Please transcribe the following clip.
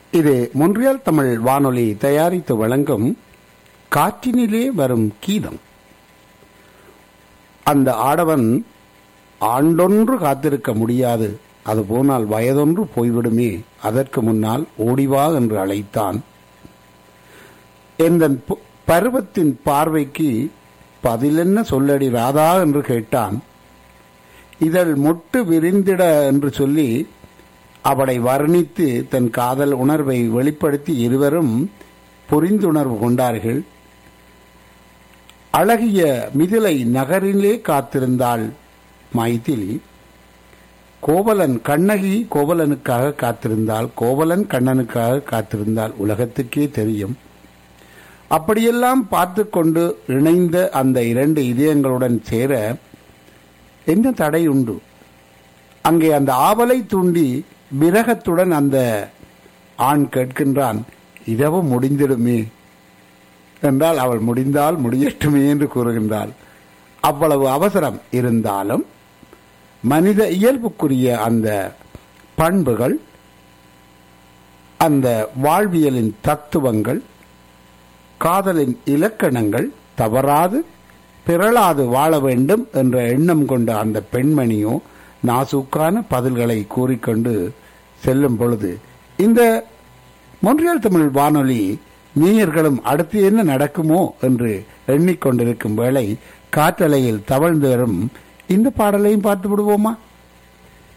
இது மொன்றியல் தமிழ் வானொலி தயாரித்து வழங்கும் காற்றினிலே வரும் கீதம் அந்த ஆடவன் ஆண்டொன்று காத்திருக்க முடியாது அது போனால் வயதொன்று போய்விடுமே அதற்கு முன்னால் ஓடிவா என்று அழைத்தான் எந்த பருவத்தின் பார்வைக்கு பதிலென்ன சொல்லடி ராதா என்று கேட்டான் இதழ் மொட்டு விரிந்திட என்று சொல்லி அவளை வர்ணித்து தன் காதல் உணர்வை வெளிப்படுத்தி இருவரும் புரிந்துணர்வு கொண்டார்கள் அழகிய மிதிலை நகரிலே காத்திருந்தாள் மைதிலி கோவலன் கண்ணகி கோவலனுக்காக காத்திருந்தால் கோவலன் கண்ணனுக்காக காத்திருந்தால் உலகத்துக்கே தெரியும் அப்படியெல்லாம் பார்த்து கொண்டு இணைந்த அந்த இரண்டு இதயங்களுடன் சேர என்ன தடை உண்டு அங்கே அந்த ஆவலை தூண்டி விரகத்துடன் அந்த ஆண் கேட்கின்றான் இரவு முடிந்திடுமே என்றால் அவள் முடிந்தால் முடியட்டுமே என்று கூறுகின்றாள் அவ்வளவு அவசரம் இருந்தாலும் மனித இயல்புக்குரிய அந்த பண்புகள் அந்த வாழ்வியலின் தத்துவங்கள் காதலின் இலக்கணங்கள் தவறாது பிறளாது வாழ வேண்டும் என்ற எண்ணம் கொண்ட அந்த பெண்மணியோ நாசூக்கான பதில்களை கூறிக்கொண்டு செல்லும் பொழுது இந்த மொன்றியல் தமிழ் வானொலி நீயர்களும் அடுத்து என்ன நடக்குமோ என்று எண்ணிக்கொண்டிருக்கும் வேளை காற்றலையில் தவழ்ந்து வரும் இந்த பாடலையும் பார்த்து விடுவோமா